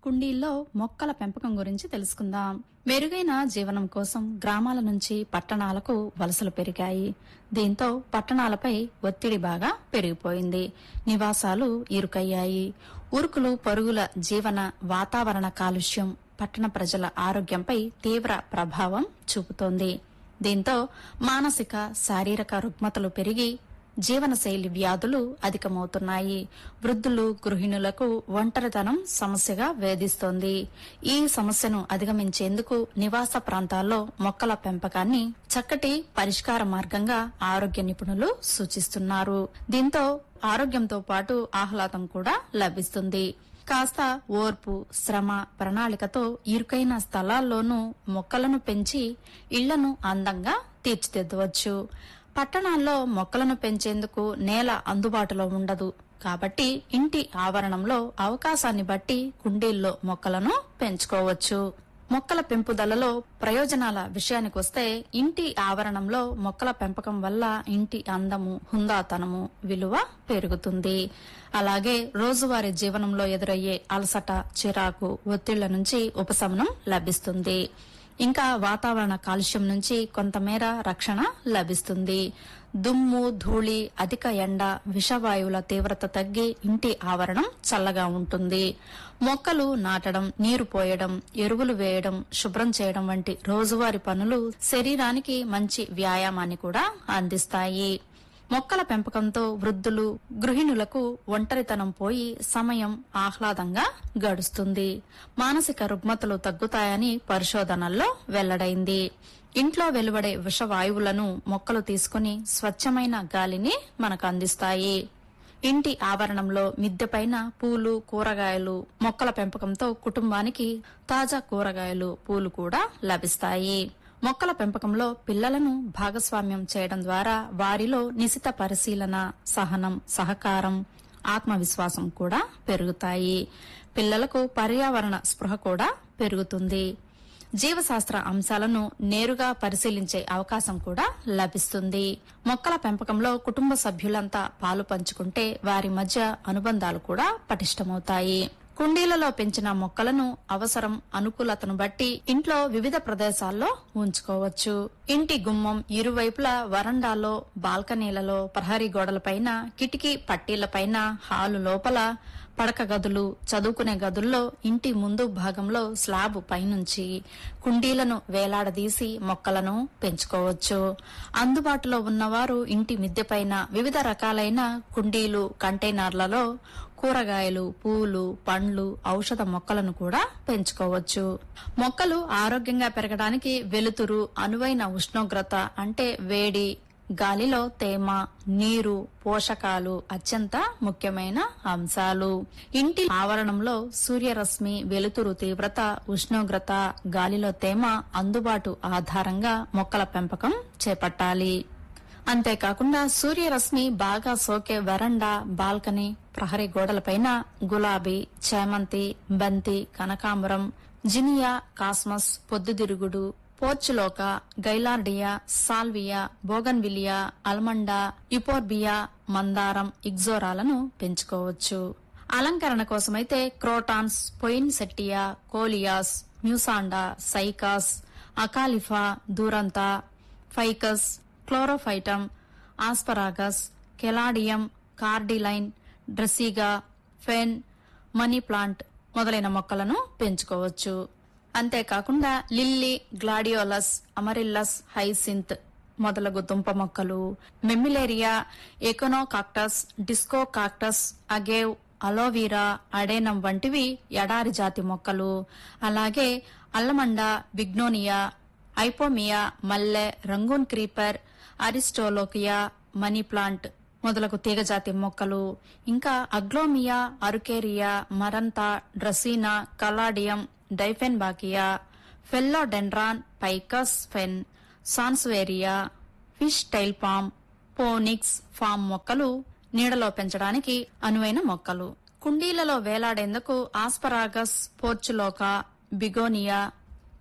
కుండీల్లో మొక్కల పెంపకం గురించి తెలుసుకుందాం మెరుగైన జీవనం కోసం గ్రామాల నుంచి పట్టణాలకు వలసలు పెరిగాయి దీంతో పట్టణాలపై ఒత్తిడి బాగా పెరిగిపోయింది నివాసాలు ఇరుకయ్యాయి ఉరుకులు పరుగుల జీవన వాతావరణ కాలుష్యం పట్టణ ప్రజల ఆరోగ్యంపై తీవ్ర ప్రభావం చూపుతోంది దీంతో మానసిక శారీరక రుగ్మతలు పెరిగి జీవనశైలి వ్యాధులు అధికమవుతున్నాయి వృద్ధులు గృహిణులకు ఒంటరితనం సమస్యగా వేధిస్తోంది ఈ సమస్యను అధిగమించేందుకు నివాస ప్రాంతాల్లో మొక్కల పెంపకాన్ని చక్కటి పరిష్కార మార్గంగా ఆరోగ్య నిపుణులు సూచిస్తున్నారు దీంతో ఆరోగ్యంతో పాటు ఆహ్లాదం కూడా లభిస్తుంది కాస్త ఓర్పు శ్రమ ప్రణాళికతో ఇరుకైన స్థలాల్లోనూ మొక్కలను పెంచి ఇళ్లను అందంగా తీర్చిదిద్దవచ్చు పట్టణాల్లో మొక్కలను పెంచేందుకు నేల అందుబాటులో ఉండదు కాబట్టి ఇంటి ఆవరణంలో అవకాశాన్ని బట్టి కుండీల్లో మొక్కలను పెంచుకోవచ్చు మొక్కల పెంపుదలలో ప్రయోజనాల విషయానికొస్తే ఇంటి ఆవరణంలో మొక్కల పెంపకం వల్ల ఇంటి అందము హుందాతనము విలువ పెరుగుతుంది అలాగే రోజువారీ జీవనంలో ఎదురయ్యే అలసట చిరాకు ఒత్తిళ్ల నుంచి ఉపశమనం లభిస్తుంది ఇంకా వాతావరణ కాలుష్యం నుంచి కొంతమేర రక్షణ లభిస్తుంది దుమ్ము ధూళి అధిక ఎండ విషవాయువుల తీవ్రత తగ్గి ఇంటి ఆవరణం చల్లగా ఉంటుంది మొక్కలు నాటడం నీరు పోయడం ఎరువులు వేయడం శుభ్రం చేయడం వంటి రోజువారీ పనులు శరీరానికి మంచి వ్యాయామాన్ని కూడా అందిస్తాయి మొక్కల పెంపకంతో వృద్ధులు గృహిణులకు ఒంటరితనం పోయి సమయం ఆహ్లాదంగా గడుస్తుంది మానసిక రుగ్మతలు తగ్గుతాయని పరిశోధనల్లో వెల్లడైంది ఇంట్లో వెలువడే విషవాయువులను మొక్కలు తీసుకుని స్వచ్ఛమైన గాలిని మనకు అందిస్తాయి ఇంటి ఆవరణంలో మిద్దెపైన పూలు కూరగాయలు మొక్కల పెంపకంతో కుటుంబానికి తాజా కూరగాయలు పూలు కూడా లభిస్తాయి మొక్కల పెంపకంలో పిల్లలను భాగస్వామ్యం చేయడం ద్వారా వారిలో నిశిత పరిశీలన సహనం సహకారం ఆత్మవిశ్వాసం కూడా పెరుగుతాయి పిల్లలకు పర్యావరణ స్పృహ కూడా పెరుగుతుంది జీవశాస్త్ర అంశాలను నేరుగా పరిశీలించే అవకాశం కూడా లభిస్తుంది మొక్కల పెంపకంలో కుటుంబ సభ్యులంతా పాలు పంచుకుంటే వారి మధ్య అనుబంధాలు కూడా పటిష్టమవుతాయి కుండీలలో పెంచిన మొక్కలను అవసరం అనుకూలతను బట్టి ఇంట్లో వివిధ ప్రదేశాల్లో ఉంచుకోవచ్చు ఇంటి గుమ్మం ఇరువైపులా వరండాలో బాల్కనీలలో ప్రహరీ గోడలపైన కిటికీ పట్టీలపైన హాలు లోపల పడక గదులు చదువుకునే గదుల్లో ఇంటి ముందు భాగంలో స్లాబ్ పైనుంచి కుండీలను వేలాడదీసి మొక్కలను పెంచుకోవచ్చు అందుబాటులో ఉన్నవారు ఇంటి మిద్దెపైన వివిధ రకాలైన కుండీలు కంటైనర్లలో కూరగాయలు పూలు పండ్లు ఔషధ మొక్కలను కూడా పెంచుకోవచ్చు మొక్కలు ఆరోగ్యంగా పెరగడానికి వెలుతురు అనువైన ఉష్ణోగ్రత అంటే వేడి గాలిలో తేమ నీరు పోషకాలు అత్యంత ముఖ్యమైన అంశాలు ఇంటి ఆవరణంలో సూర్యరశ్మి వెలుతురు తీవ్రత ఉష్ణోగ్రత గాలిలో తేమ అందుబాటు ఆధారంగా మొక్కల పెంపకం చేపట్టాలి అంతేకాకుండా సూర్యరశ్మి బాగా సోకే వరండా బాల్కనీ ప్రహరీ గోడలపైన గులాబీ చేమంతి బంతి కనకాంబరం జినియా కాస్మస్ పొద్దుతిరుగుడు portulaca gaillardia salvia bougainvillea allamanda euphorbia మందారం ఇగ్జోరాలను పెంచుకోవచ్చు అలంకరణ కోసమైతే crotons poinsettia coleus mussaenda cycas acalypha duranta ficus chlorophytum asparagus caladium cordyline డ్రెస్సిగా ఫెన్ మనీ ప్లాంట్ మొదలైన మొక్కలను పెంచుకోవచ్చు అంతేకాకుండా లిల్లీ గ్లాడియోలస్ అమరిల్లస్ హైసింత్ మొదలగు దుంప మొక్కలు mammillaria echinocactus disco cactus agave aloe vera adenium వంటివి ఎడారి జాతి మొక్కలు అలాగే అల్లమండ బిగ్నోనియా ఐపోమియా మల్లె Rangoon creeper aristolochia money plant మొదలగు తీగజాతి మొక్కలు ఇంకా aglaonema araucaria maranta dracaena caladium dieffenbachia philodendron ficus fern sansevieria fish tail palm phoenix palm మొక్కలు నీడలో పెంచడానికి అనువైన మొక్కలు కుండీలలో వేలాడేందుకు asparagus portulaca begonia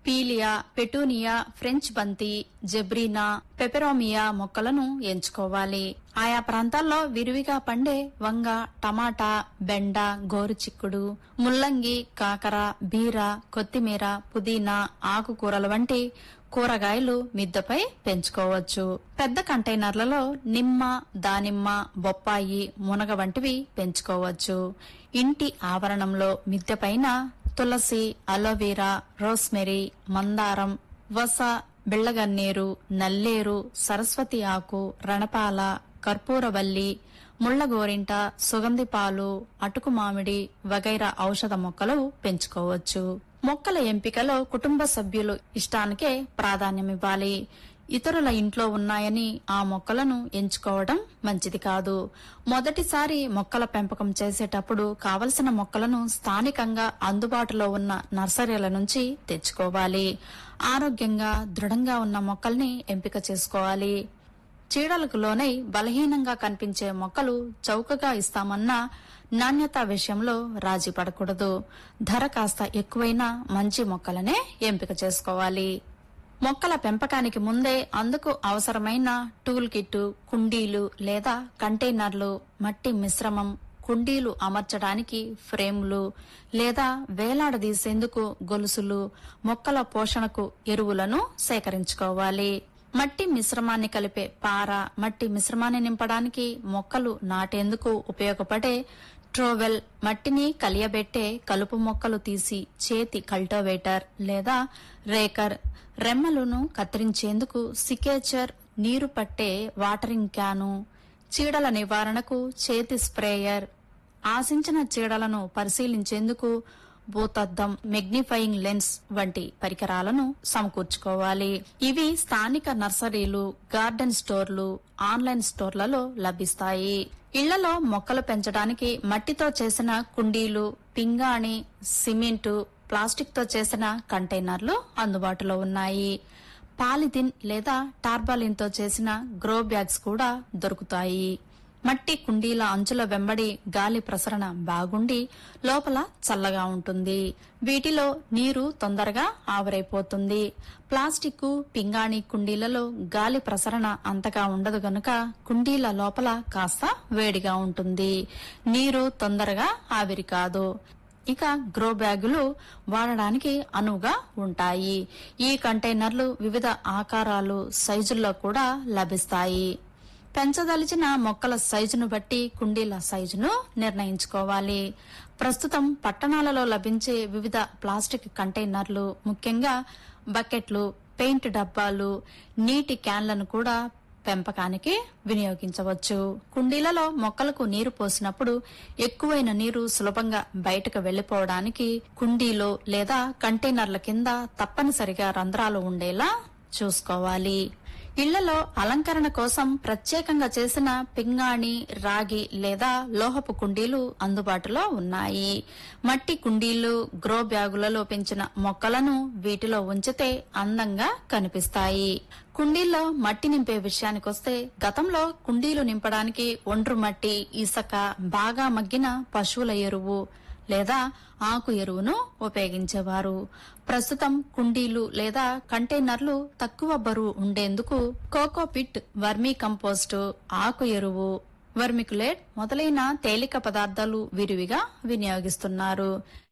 pilea petunia French బంతి జెబ్రీనా పెపెరోమియా మొక్కలను ఎంచుకోవాలి ఆయా ప్రాంతాల్లో విరివిగా పండే వంగ టమాటా బెండ గోరుచిక్కుడు ముల్లంగి కాకర బీర కొత్తిమీర పుదీనా ఆకుకూరల వంటి కూరగాయలు మిద్దపై పెంచుకోవచ్చు పెద్ద కంటైనర్లలో నిమ్మ దానిమ్మ బొప్పాయి మునగ వంటివి పెంచుకోవచ్చు ఇంటి ఆవరణంలో మిద్దెపైన తులసి అలోవెరా రోస్మెరీ మందారం వస బిళ్లగన్నేరు నల్లేరు సరస్వతి ఆకు రణపాల కర్పూరవల్లి ముళ్లగోరింట సుగంధి పాలు అటుకు మామిడి వగైరా ఔషధ మొక్కలు పెంచుకోవచ్చు మొక్కల ఎంపికలో కుటుంబ సభ్యులు ఇష్టానికే ప్రాధాన్యమివ్వాలి ఇతరుల ఇంట్లో ఉన్నాయని ఆ మొక్కలను ఎంచుకోవడం మంచిది కాదు మొదటిసారి మొక్కల పెంపకం చేసేటప్పుడు కావలసిన మొక్కలను స్థానికంగా అందుబాటులో ఉన్న నర్సరీల నుంచి తెచ్చుకోవాలి ఆరోగ్యంగా దృఢంగా ఉన్న మొక్కల్ని ఎంపిక చేసుకోవాలి చీడలకు లోనై బలహీనంగా కనిపించే మొక్కలు చౌకగా ఇస్తామన్నా నాణ్యత విషయంలో రాజీ పడకూడదు ధర కాస్త ఎక్కువైనా మంచి మొక్కలనే ఎంపిక చేసుకోవాలి మొక్కల పెంపకానికి ముందే అందుకు అవసరమైన టూల్ కిట్ కుండీలు లేదా కంటైనర్లు మట్టి మిశ్రమం కుండీలు అమర్చడానికి ఫ్రేములు లేదా వేలాడదీసేందుకు గొలుసులు మొక్కల పోషణకు ఎరువులను సేకరించుకోవాలి మట్టి మిశ్రమాన్ని కలిపే పార మట్టి మిశ్రమాన్ని నింపడానికి మొక్కలు నాటేందుకు ఉపయోగపడే ట్రోవెల్ మట్టిని కలియబెట్టే కలుపు మొక్కలు తీసి చేతి కల్టోవేటర్ లేదా రేకర్ రెమ్మలను కత్తిరించేందుకు సికేచర్ నీరు పట్టే వాటరింగ్ క్యాను చీడల నివారణకు చేతి స్ప్రేయర్ ఆశించిన చీడలను పరిశీలించేందుకు భూతద్దం మెగ్నిఫైయింగ్ లెన్స్ వంటి పరికరాలను సమకూర్చుకోవాలి ఇవి స్థానిక నర్సరీలు గార్డెన్ స్టోర్లు ఆన్లైన్ స్టోర్లలో లభిస్తాయి ఇళ్లలో మొక్కలు పెంచడానికి మట్టితో చేసిన కుండీలు పింగాణి సిమెంటు ప్లాస్టిక్ తో చేసిన కంటైనర్లు అందుబాటులో ఉన్నాయి పాలిథిన్ లేదా టార్బాలిన్ తో చేసిన గ్రో బ్యాగ్స్ కూడా దొరుకుతాయి మట్టి కుండీల అంచుల వెంబడి గాలి ప్రసరణ బాగుండి లోపల చల్లగా ఉంటుంది వీటిలో నీరు తొందరగా ఆవిరైపోతుంది ప్లాస్టిక్ పింగాణి కుండీలలో గాలి ప్రసరణ అంతగా ఉండదు గనుక కుండీల లోపల కాస్త వేడిగా ఉంటుంది నీరు తొందరగా ఆవిరి కాదు ఇక గ్రో బ్యాగులు వాడడానికి అనువుగా ఉంటాయి ఈ కంటైనర్లు వివిధ ఆకారాలు సైజుల్లో కూడా లభిస్తాయి పెంచదలిచిన మొక్కల సైజును బట్టి కుండీల సైజును నిర్ణయించుకోవాలి ప్రస్తుతం పట్టణాలలో లభించే వివిధ ప్లాస్టిక్ కంటైనర్లు ముఖ్యంగా బకెట్లు పెయింట్ డబ్బాలు నీటి క్యాన్లను కూడా పెంపకానికి వినియోగించవచ్చు కుండీలలో మొక్కలకు నీరు పోసినప్పుడు ఎక్కువైన నీరు సులభంగా బయటకు వెళ్లిపోవడానికి కుండీలో లేదా కంటైనర్ల కింద తప్పనిసరిగా రంధ్రాలు ఉండేలా చూసుకోవాలి ఇళ్లలో అలంకరణ కోసం ప్రత్యేకంగా చేసిన పింగాణి రాగి లేదా లోహపు కుండీలు అందుబాటులో ఉన్నాయి మట్టి కుండీలు గ్రో బ్యాగులలో పెంచిన మొక్కలను వీటిలో ఉంచితే అందంగా కనిపిస్తాయి కుండీల్లో మట్టి నింపే విషయానికొస్తే గతంలో కుండీలు నింపడానికి ఒండ్రు మట్టి ఇసక బాగా మగ్గిన పశువుల ఎరువు లేదా ఆకు ఎరువును ఉపయోగించేవారు ప్రస్తుతం కుండీలు లేదా కంటైనర్లు తక్కువ బరువు ఉండేందుకు కోకోపిట్ వర్మీ కంపోస్టు ఆకు ఎరువు వర్మికులేట్ మొదలైన తేలిక పదార్థాలు విరివిగా వినియోగిస్తున్నారు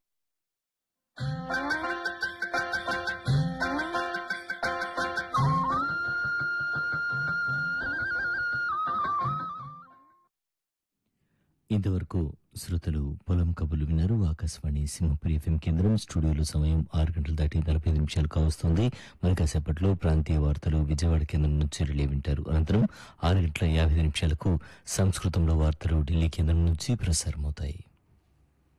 ఇంతవరకు శ్రోతలు పొలం కబులు విన్నారు ఆకాశవాణి సింహపురి ఎఫ్ఎం కేంద్రం స్టూడియోలో సమయం ఆరు గంటల దాటి నలభై ఐదు నిమిషాలు కావస్తుంది మరి కాసేపట్లో ప్రాంతీయ వార్తలు విజయవాడ కేంద్రం నుంచి రిలే వింటారు అనంతరం ఆరు గంటల యాభై ఐదు నిమిషాలకు సంస్కృతంలో వార్తలు ఢిల్లీ కేంద్రం నుంచి ప్రసారమవుతాయి